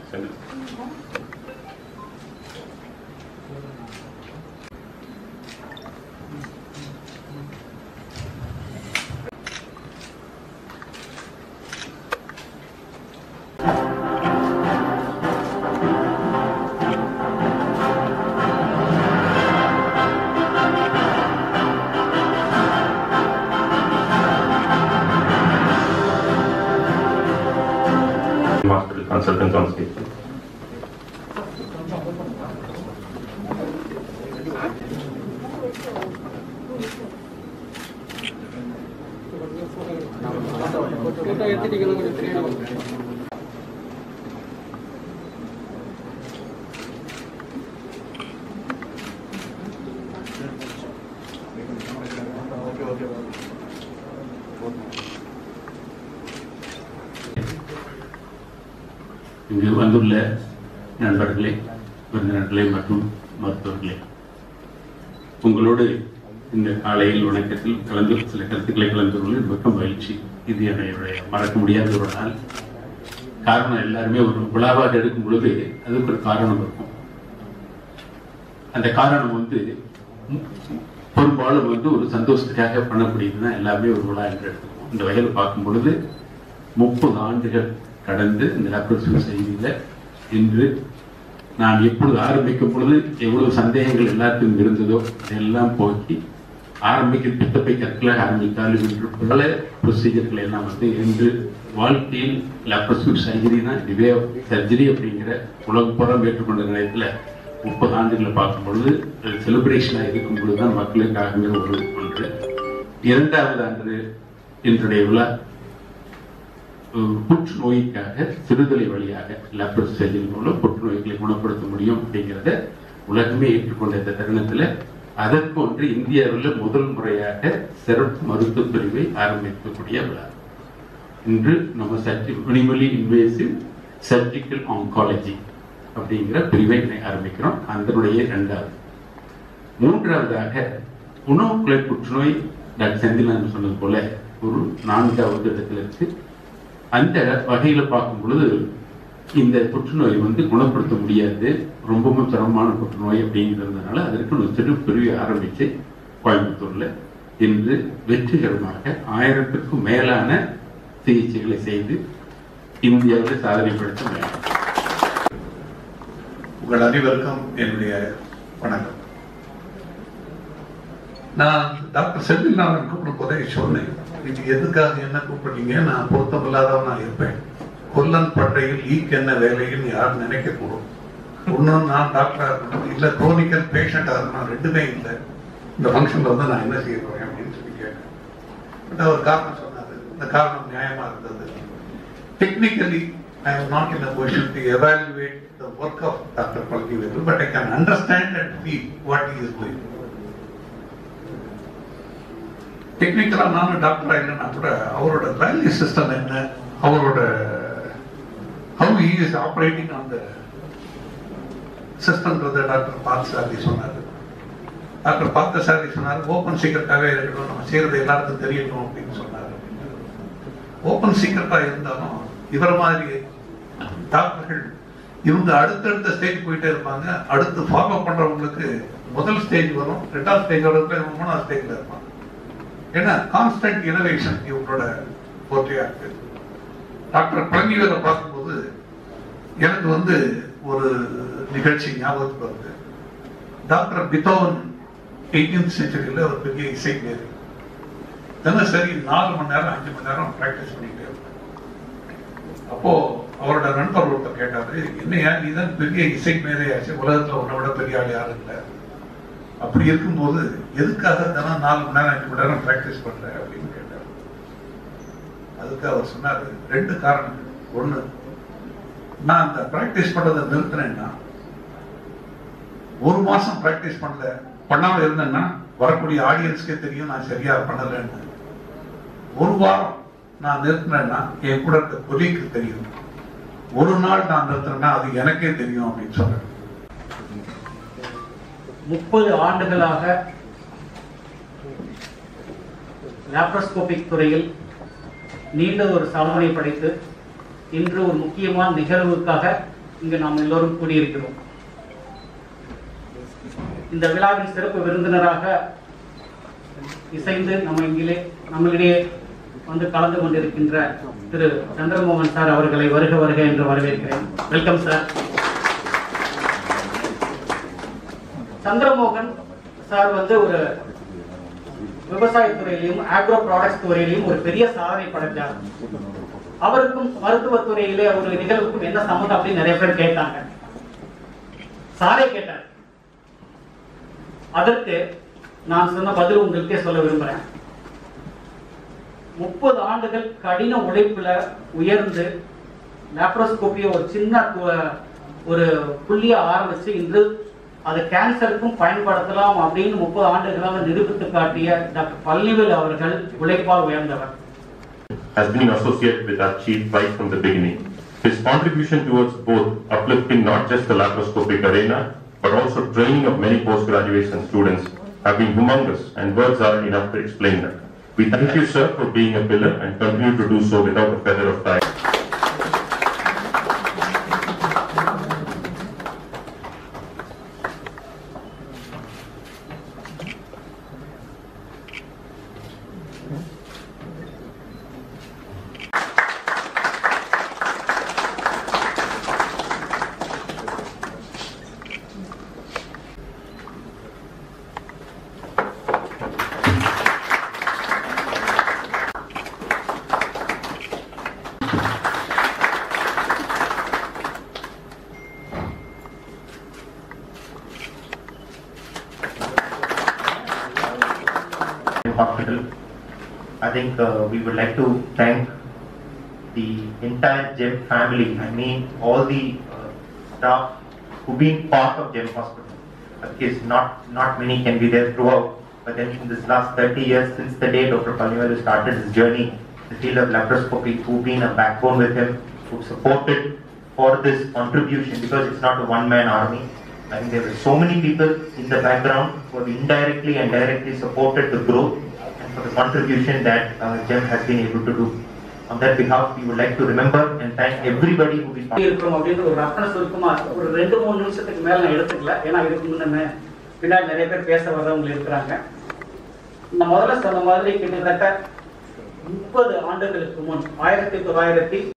Senthil Hospital consultants on stage. இங்கு வந்துள்ள நண்பர்களே விருந்தினர்களே மற்றும் மருத்துவர்களே உங்களோடு இந்த காலையில் வணக்கத்தில் கலந்து சில கருத்துக்களை கலந்து கொள்ள மிக்க மகிழ்ச்சி இது என்னுடைய மறக்க முடியாத ஒரு நாள் காரணம் எல்லாருமே ஒரு விழாவாக எடுக்கும் பொழுது அதுக்கு ஒரு காரணம் இருக்கும் அந்த காரணம் வந்து ம், பெரும்பாலும் வந்து ஒரு சந்தோஷத்துக்காக பண்ணக்கூடியதுதான் எல்லாமே ஒரு விழா என்று எடுத்துக்கோம் இந்த வகையில் பார்க்கும் பொழுது முப்பது ஆண்டுகள் கடந்து இந்த லாப்ரோஸ்கோபி செய்தியில இன்று நான் எப்பொழுது ஆரம்பிக்கும் பொழுது எவ்வளவு சந்தேகங்கள் எல்லாத்துக்கும் இருந்ததோ அதெல்லாம் போக்கி ஆரம்பிக்க திட்டத்தை கற்கலாக ஆரம்பித்தாலும் என்று பல ப்ரொசீஜர்களை எல்லாம் வந்து இன்று வாழ்க்கையில் லாப்ரோஸ்கோபி சர்ஜரி தான் இதுவே சர்ஜரி அப்படிங்கிற உலகம் புறம் ஏற்றுக்கொண்ட நிலையத்தில் முப்பது ஆண்டுகளை பார்க்கும் பொழுது செலிப்ரேஷனாக இருக்கும் பொழுது தான் மக்களுக்காகவே ஒரு ஒன்று இரண்டாவது ஆண்டு இன்றைய விழா அஹ், புற்றுநோய்க்காக சிறுதலை வழியாக லேப்ரோஸ் சர்ஜரி மூலம் புற்றுநோய்களை குணப்படுத்த முடியும் அப்படிங்கிறத உலகமே ஏற்றுக்கொண்ட இந்த தருணத்தில் அதற்கு ஒன்று இந்தியாவில் முதல் முறையாக சிறப்பு மருத்துவ பிரிவை ஆரம்பிக்கக்கூடிய விழா இன்று நம்ம சர்ஜி மினிமலி இன்வேசிவ் சர்ஜிக்கல் ஆங்காலஜி அப்படிங்கிற பிரிவை ஆரம்பிக்கிறோம் அதனுடைய இரண்டாவது மூன்றாவதாக உணவு குலை புற்றுநோய் டாக்டர் செந்திலான் சொன்னது போல ஒரு நான்காவது இடத்துல இருக்கு அந்த வகையில பார்க்கும் பொழுது இந்த புற்றுநோய் வந்து குணப்படுத்த முடியாது ரொம்பவும் சிரமமான புற்றுநோய் அப்படிங்கிறதுனால அதற்கு ஒரு சிறு பிரிவை ஆரம்பிச்சு கோயம்புத்தூர்ல இன்று வெற்றிகரமாக ஆயிரத்துக்கும் மேலான சிகிச்சைகளை செய்து இந்தியாவில் சாதனை படைத்த மேலும் உங்கள் அனைவருக்கும் என்னுடைய வணக்கம் நான் டாக்டர் செந்தில்நாதன் கூப்பிடும் போதே சொன்னேன் இது எதுக்காக என்ன கூப்பிடுறீங்க நான் பொருத்தமில்லாதவனா இருப்பேன் கொல்லன் பட்டையில் ஈக்கு என்ன வேலைன்னு யாரும் நினைக்க கூடும் ஒன்றும் நான் டாக்டரா இருக்கணும் இல்ல குரோனிக்கல் பேஷண்டா இருக்கணும் ரெண்டுமே இல்லை இந்த ஃபங்க்ஷன்ல வந்து நான் என்ன செய்ய போறேன் அப்படின்னு சொல்லி கேட்டேன் பட் அவர் காரணம் சொன்னாரு இந்த காரணம் நியாயமா இருந்தது technically I am not in a position to evaluate the work of Dr. Palkivedu, but I can understand and feel what he is doing. டெக்னிக்கலா நானும் டாக்டரா இல்லைன்னா கூட அவரோட வேல்யூ சிஸ்டம் என்ன அவரோட ஹவு ஹி இஸ் ஆப்ரேட்டிங் அந்த சிஸ்டம்ன்றத டாக்டர் பார்த்தசாரதி சொன்னார் டாக்டர் பார்த்தசாரதி சொன்னார் ஓப்பன் சீக்கிரட்டாவே இருக்கணும் நம்ம செய்யறது எல்லாருக்கும் தெரியணும் அப்படின்னு சொன்னார் ஓப்பன் சீக்கிரட்டா இருந்தாலும் இவர மாதிரி டாக்டர்கள் இவங்க அடுத்தடுத்த ஸ்டேஜ் போயிட்டே இருப்பாங்க அடுத்து ஃபாலோ பண்றவங்களுக்கு முதல் ஸ்டேஜ் வரும் ரெண்டாவது ஸ்டேஜ் வரதுல இவங்க மூணாவது ஸ்டேஜ்ல இருப்பாங்க ஏன்னா கான்ஸ்டன்ட் இனோவேஷன் இவங்களோட போட்டியா இருக்கு டாக்டர் பழனிவேலை பார்க்கும்போது எனக்கு வந்து ஒரு நிகழ்ச்சி ஞாபகத்துக்கு வருது டாக்டர் பித்தோவன் எயிட்டீன்த் செஞ்சுரியில் ஒரு பெரிய இசை மேதை தினசரி நாலு மணி நேரம் அஞ்சு மணி நேரம் ப்ராக்டிஸ் பண்ணிட்டே இருப்பேன் அப்போ அவரோட நண்பர் ஒருத்தர் கேட்டாரு என்னையா நீ தான் பெரிய இசை மேதையாச்சு உலகத்துல உன்னை விட பெரிய ஆள் யாரும் இல்லை அப்படி இருக்கும்போது எதுக்காக தினம் நாலு மணி நேரம் அஞ்சு மணி நேரம் ப்ராக்டிஸ் பண்ற அப்படின்னு கேட்டார் அதுக்கு அவர் சொன்னாரு ரெண்டு காரணங்கள் ஒண்ணு நான் அந்த ப்ராக்டிஸ் பண்றதை நிறுத்தினேன்னா ஒரு மாசம் ப்ராக்டிஸ் பண்ணல பண்ணாம இருந்தேன்னா வரக்கூடிய ஆடியன்ஸ்க்கே தெரியும் நான் சரியா பண்ணலன்னு ஒரு வாரம் நான் நிறுத்தினேன்னா என் கூட இருக்க கொலிக்கு தெரியும் ஒரு நாள் நான் நிறுத்தினேன்னா அது எனக்கே தெரியும் அப்படின்னு சொல்றேன் முப்பது ஆண்டுகளாக லாப்ரோஸ்கோபிக் துறையில் நீண்ட ஒரு சாதனை படைத்து இன்று ஒரு முக்கியமான நிகழ்வுக்காக இங்கு நாம் எல்லோரும் கூடியிருக்கிறோம் இந்த விழாவின் சிறப்பு விருந்தினராக இசைந்து நம்ம இங்கிலே நம்மளிடையே வந்து கலந்து கொண்டிருக்கின்ற திரு சந்திரமோகன் சார் அவர்களை வருக வருக என்று வரவேற்கிறேன் வெல்கம் சார் சந்திரமோகன் சார் வந்து ஒரு விவசாயத்துறையிலையும் ஆக்ரோ ப்ராடக்ட்ஸ் துறையிலையும் ஒரு பெரிய சாதனை படைச்சார் அவருக்கும் மருத்துவத்துறையிலே ஒரு நிகழ்வுக்கும் என்ன சம்மந்தம் அப்படின்னு நிறைய பேர் கேட்டாங்க சாரே கேட்டார் அதற்கு நான் சொன்ன பதில் உங்களுக்கே சொல்ல விரும்புறேன் முப்பது ஆண்டுகள் கடின உழைப்புல உயர்ந்து லேப்ரோஸ்கோப்பிய ஒரு சின்ன கு- ஒரு புள்ளிய ஆரம்பிச்சு இன்று அது கேன்சருக்கும் பயன்படுத்தலாம் அப்படின்னு முப்பது ஆண்டுகளாக நிரூபித்து காட்டிய டாக்டர் பள்ளிவேல் அவர்கள் உழைப்பால் உயர்ந்தவர் has been associated with our chief right from the beginning. His contribution towards both uplifting not just the laparoscopic arena, but also training of many post-graduation students have been humongous and words aren't enough to explain that. We thank you, sir, for being a pillar and continue to do so without a feather of time. hospital. I think uh, we would like to thank the entire GEM family. I mean, all the uh, staff who've been part of GEM Hospital. Because not not many can be there throughout. But then in this last 30 years, since the day Dr. Palivalu started his journey, the field of laparoscopy, who've been a backbone with him, who supported for this contribution because it's not a one-man army. I think there were so many people in the background who have indirectly and directly supported the growth and for the contribution that uh, GEM has been able to do. On that behalf, we would like to remember and thank everybody who been part. இருக்கிறோம் அப்படின்னு ஒரு ரத்தன சுருக்கமா ஒரு ரெண்டு மூணு நிமிஷத்துக்கு மேல நான் எடுத்துக்கல ஏன்னா இதுக்கு முன்னே பின்னாடி நிறைய பேர் பேச வர்றவங்க இருக்கிறாங்க நான் முதல்ல சொன்ன மாதிரி கிட்டத்தட்ட முப்பது ஆண்டுகளுக்கு முன் ஆயிரத்தி தொள்ளாயிரத்தி